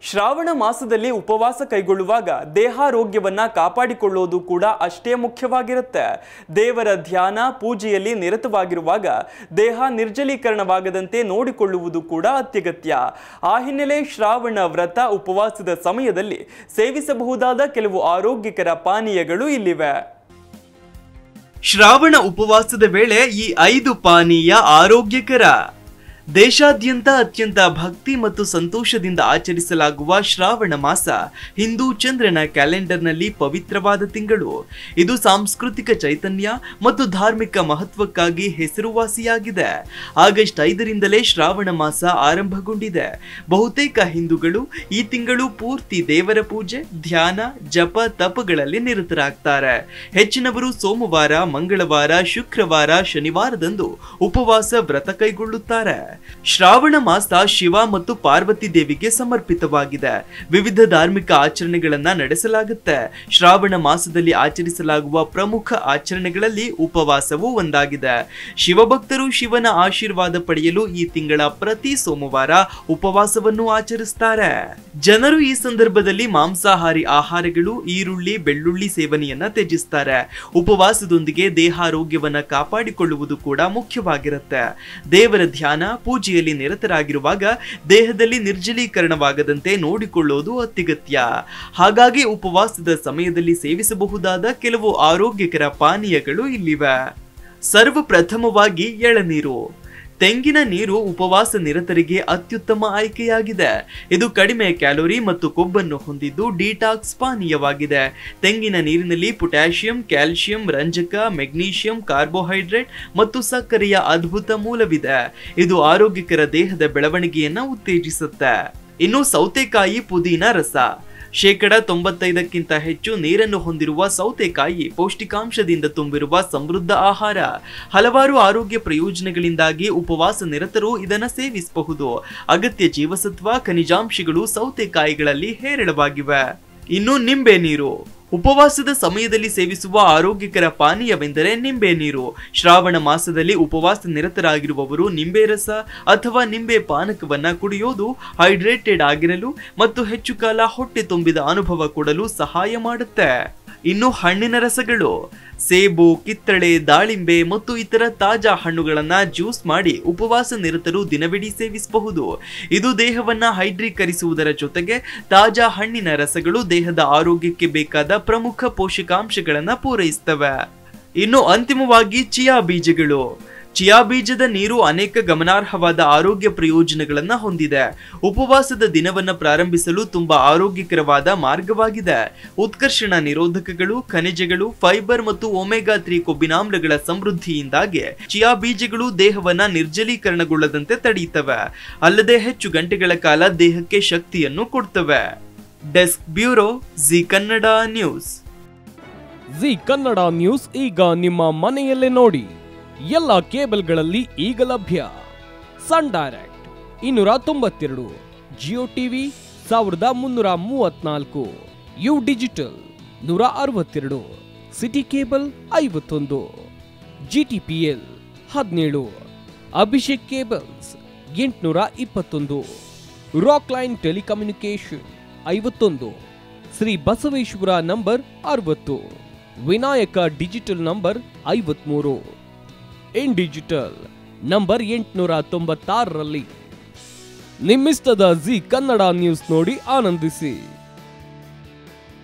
ಶ್ರಾವಣ ಮಾಸದಲ್ಲಿ ಉಪವಾಸ ಕೈಗೊಳ್ಳುವಾಗ ದೇಹಾರೋಗ್ಯವನ್ನ ಕಾಪಾಡಿಕೊಳ್ಳೋದು ಕೂಡ ಅಷ್ಟೇ ಮುಖ್ಯವಾಗಿರುತ್ತೆ ದೇವರ ಧ್ಯಾನ ಪೂಜೆಯಲ್ಲಿ ನಿರತವಾಗಿರುವಾಗ ದೇಹ ನಿರ್ಜಲೀಕರಣವಾಗದಂತೆ ನೋಡಿಕೊಳ್ಳುವುದು ಕೂಡ ಅತ್ಯಗತ್ಯ ಆ ಹಿನ್ನೆಲೆ ಶ್ರಾವಣ ವ್ರತ ಉಪವಾಸದ ಸಮಯದಲ್ಲಿ ಸೇವಿಸಬಹುದಾದ ಕೆಲವು ಆರೋಗ್ಯಕರ ಪಾನೀಯಗಳು ಇಲ್ಲಿವೆ ಶ್ರಾವಣ ಉಪವಾಸದ ವೇಳೆ ಈ ಐದು ಪಾನೀಯ ಆರೋಗ್ಯಕರ ದೇಶಾದ್ಯಂತ ಅತ್ಯಂತ ಭಕ್ತಿ ಮತ್ತು ಸಂತೋಷದಿಂದ ಆಚರಿಸಲಾಗುವ ಶ್ರಾವಣ ಮಾಸ ಹಿಂದೂ ಚಂದ್ರನ ಕ್ಯಾಲೆಂಡರ್ನಲ್ಲಿ ಪವಿತ್ರವಾದ ತಿಂಗಳು ಇದು ಸಾಂಸ್ಕೃತಿಕ ಚೈತನ್ಯ ಮತ್ತು ಧಾರ್ಮಿಕ ಮಹತ್ವಕ್ಕಾಗಿ ಹೆಸರುವಾಸಿಯಾಗಿದೆ ಆಗಸ್ಟ್ ಐದರಿಂದಲೇ ಶ್ರಾವಣ ಮಾಸ ಆರಂಭಗೊಂಡಿದೆ ಬಹುತೇಕ ಹಿಂದೂಗಳು ಈ ತಿಂಗಳು ಪೂರ್ತಿ ದೇವರ ಪೂಜೆ ಧ್ಯಾನ ಜಪ ತಪಗಳಲ್ಲಿ ನಿರತರಾಗ್ತಾರೆ ಹೆಚ್ಚಿನವರು ಸೋಮವಾರ ಮಂಗಳವಾರ ಶುಕ್ರವಾರ ಶನಿವಾರದಂದು ಉಪವಾಸ ವ್ರತ ಕೈಗೊಳ್ಳುತ್ತಾರೆ ಶ್ರಾವಣ ಮಾಸ ಶಿವ ಮತ್ತು ಪಾರ್ವತಿ ದೇವಿಗೆ ಸಮರ್ಪಿತವಾಗಿದೆ ವಿವಿಧ ಧಾರ್ಮಿಕ ಆಚರಣೆಗಳನ್ನ ನಡೆಸಲಾಗುತ್ತೆ ಶ್ರಾವಣ ಮಾಸದಲ್ಲಿ ಆಚರಿಸಲಾಗುವ ಪ್ರಮುಖ ಆಚರಣೆಗಳಲ್ಲಿ ಉಪವಾಸವೂ ಒಂದಾಗಿದೆ ಶಿವಭಕ್ತರು ಶಿವನ ಆಶೀರ್ವಾದ ಪಡೆಯಲು ಈ ತಿಂಗಳ ಪ್ರತಿ ಸೋಮವಾರ ಉಪವಾಸವನ್ನು ಆಚರಿಸ್ತಾರೆ ಜನರು ಈ ಸಂದರ್ಭದಲ್ಲಿ ಮಾಂಸಾಹಾರಿ ಆಹಾರಗಳು ಈರುಳ್ಳಿ ಬೆಳ್ಳುಳ್ಳಿ ಸೇವನೆಯನ್ನ ತ್ಯಜಿಸ್ತಾರೆ ಉಪವಾಸದೊಂದಿಗೆ ದೇಹಾರೋಗ್ಯವನ್ನ ಕಾಪಾಡಿಕೊಳ್ಳುವುದು ಕೂಡ ಮುಖ್ಯವಾಗಿರುತ್ತೆ ದೇವರ ಧ್ಯಾನ ಪೂಜೆಯಲ್ಲಿ ನಿರತರಾಗಿರುವಾಗ ದೇಹದಲ್ಲಿ ನಿರ್ಜಲೀಕರಣವಾಗದಂತೆ ನೋಡಿಕೊಳ್ಳೋದು ಅತ್ಯಗತ್ಯ ಹಾಗಾಗಿ ಉಪವಾಸದ ಸಮಯದಲ್ಲಿ ಸೇವಿಸಬಹುದಾದ ಕೆಲವು ಆರೋಗ್ಯಕರ ಪಾನೀಯಗಳು ಇಲ್ಲಿವೆ ಸರ್ವಪ್ರಥಮವಾಗಿ ಎಳನೀರು ತೆಂಗಿನ ನೀರು ಉಪವಾಸ ನಿರತರಿಗೆ ಅತ್ಯುತ್ತಮ ಆಯ್ಕೆಯಾಗಿದೆ ಇದು ಕಡಿಮೆ ಕ್ಯಾಲೋರಿ ಮತ್ತು ಕೊಬ್ಬನ್ನು ಹೊಂದಿದ್ದು ಡಿಟಾಕ್ಸ್ ಪಾನೀಯವಾಗಿದೆ ತೆಂಗಿನ ನೀರಿನಲ್ಲಿ ಪೊಟ್ಯಾಷಿಯಂ ಕ್ಯಾಲ್ಸಿಯಂ ರಂಜಕ ಮೆಗ್ನೀಷಿಯಂ ಕಾರ್ಬೋಹೈಡ್ರೇಟ್ ಮತ್ತು ಸಕ್ಕರೆಯ ಅದ್ಭುತ ಮೂಲವಿದೆ ಇದು ಆರೋಗ್ಯಕರ ದೇಹದ ಬೆಳವಣಿಗೆಯನ್ನ ಉತ್ತೇಜಿಸುತ್ತೆ ಇನ್ನು ಸೌತೆಕಾಯಿ ಪುದೀನ ರಸ ಶೇಕಡ ತೊಂಬತ್ತೈದಕ್ಕಿಂತ ಹೆಚ್ಚು ನೀರನ್ನು ಹೊಂದಿರುವ ಸೌತೆಕಾಯಿ ಪೌಷ್ಟಿಕಾಂಶದಿಂದ ತುಂಬಿರುವ ಸಮೃದ್ಧ ಆಹಾರ ಹಲವಾರು ಆರೋಗ್ಯ ಪ್ರಯೋಜನಗಳಿಂದಾಗಿ ಉಪವಾಸ ನಿರತರು ಇದನ್ನು ಸೇವಿಸಬಹುದು ಅಗತ್ಯ ಜೀವಸತ್ವ ಖನಿಜಾಂಶಗಳು ಸೌತೆಕಾಯಿಗಳಲ್ಲಿ ಹೇರಳವಾಗಿವೆ ಇನ್ನು ನಿಂಬೆ ನೀರು ಉಪವಾಸದ ಸಮಯದಲ್ಲಿ ಸೇವಿಸುವ ಆರೋಗ್ಯಕರ ಪಾನೀಯವೆಂದರೆ ನಿಂಬೆ ನೀರು ಶ್ರಾವಣ ಮಾಸದಲ್ಲಿ ಉಪವಾಸ ನಿರತರಾಗಿರುವವರು ನಿಂಬೆ ರಸ ಅಥವಾ ನಿಂಬೆ ಪಾನಕವನ್ನ ಕುಡಿಯೋದು ಹೈಡ್ರೇಟೆಡ್ ಆಗಿರಲು ಮತ್ತು ಹೆಚ್ಚು ಕಾಲ ಹೊಟ್ಟೆ ತುಂಬಿದ ಅನುಭವ ಕೊಡಲು ಸಹಾಯ ಮಾಡುತ್ತೆ ಇನ್ನು ಹಣ್ಣಿನ ರಸಗಳು ಸೇಬು ಕಿತ್ತಳೆ ದಾಳಿಂಬೆ ಮತ್ತು ಇತರ ತಾಜಾ ಹಣ್ಣುಗಳನ್ನ ಜ್ಯೂಸ್ ಮಾಡಿ ಉಪವಾಸ ನಿರತರು ದಿನವಿಡೀ ಸೇವಿಸಬಹುದು ಇದು ದೇಹವನ್ನ ಹೈಡ್ರೀಕರಿಸುವುದರ ಜೊತೆಗೆ ತಾಜಾ ಹಣ್ಣಿನ ರಸಗಳು ದೇಹದ ಆರೋಗ್ಯಕ್ಕೆ ಬೇಕಾದ ಪ್ರಮುಖ ಪೋಷಕಾಂಶಗಳನ್ನ ಪೂರೈಸ್ತವೆ ಇನ್ನು ಅಂತಿಮವಾಗಿ ಚಿಯಾ ಬೀಜಗಳು ಚಿಯಾ ಬೀಜದ ನೀರು ಅನೇಕ ಗಮನಾರ್ಹವಾದ ಆರೋಗ್ಯ ಪ್ರಯೋಜನಗಳನ್ನ ಹೊಂದಿದೆ ಉಪವಾಸದ ದಿನವನ್ನ ಪ್ರಾರಂಭಿಸಲು ತುಂಬಾ ಆರೋಗ್ಯಕರವಾದ ಮಾರ್ಗವಾಗಿದೆ ಉತ್ಕರ್ಷಣ ನಿರೋಧಕಗಳು ಖನಿಜಗಳು ಫೈಬರ್ ಮತ್ತು ಒಮೆಗಾ ತ್ರೀ ಕೊಬ್ಬಿನಾಮ್ಲಗಳ ಸಮೃದ್ಧಿಯಿಂದಾಗಿ ಚಿಯಾ ಬೀಜಗಳು ದೇಹವನ್ನ ನಿರ್ಜಲೀಕರಣಗೊಳ್ಳದಂತೆ ತಡೆಯುತ್ತವೆ ಅಲ್ಲದೆ ಹೆಚ್ಚು ಗಂಟೆಗಳ ಕಾಲ ದೇಹಕ್ಕೆ ಶಕ್ತಿಯನ್ನು ಕೊಡ್ತವೆ desk bureau Zee Kannada news Zee Kannada news ಈಗ ನಿಮ್ಮ ಮನೆಯಲ್ಲೇ ನೋಡಿ ಎಲ್ಲ ಕೇಬಲ್ಗಳಲ್ಲಿ ಈಗ ಲಭ್ಯ ಸನ್ ಡೈರೆಕ್ಟ್ ಇನ್ನೂರ ತೊಂಬತ್ತೆರಡು ಜಿಯೋ ಟಿವಿ ಸಾವಿರದ ಮುನ್ನೂರ ಮೂವತ್ನಾಲ್ಕು ಯು ಡಿಜಿಟಲ್ ನೂರ ಅರವತ್ತೆರಡು ಸಿಟಿ ಕೇಬಲ್ ಐವತ್ತೊಂದು ಜಿ ಟಿ ಪಿ ಎಲ್ ಹದಿನೇಳು ಅಭಿಷೇಕ್ ಕೇಬಲ್ಸ್ ಎಂಟುನೂರ ಇಪ್ಪತ್ತೊಂದು ರಾಕ್ ಲೈನ್ ಟೆಲಿಕಮ್ಯುನಿಕೇಶನ್ ಐವತ್ತೊಂದು ಶ್ರೀ ಬಸವೇಶ್ವರ ನಂಬರ್ ಅರವತ್ತು ವಿನಾಯಕ ಡಿಜಿಟಲ್ ನಂಬರ್ ಐವತ್ಮೂರು ಇನ್ ಡಿಜಿಟಲ್ ನಂಬರ್ ಎಂಟುನೂರ ತೊಂಬತ್ತಾರರಲ್ಲಿ ನಿಮ್ಮಿಸ್ತದ ಜಿ ಕನ್ನಡ ನ್ಯೂಸ್ ನೋಡಿ ಆನಂದಿಸಿ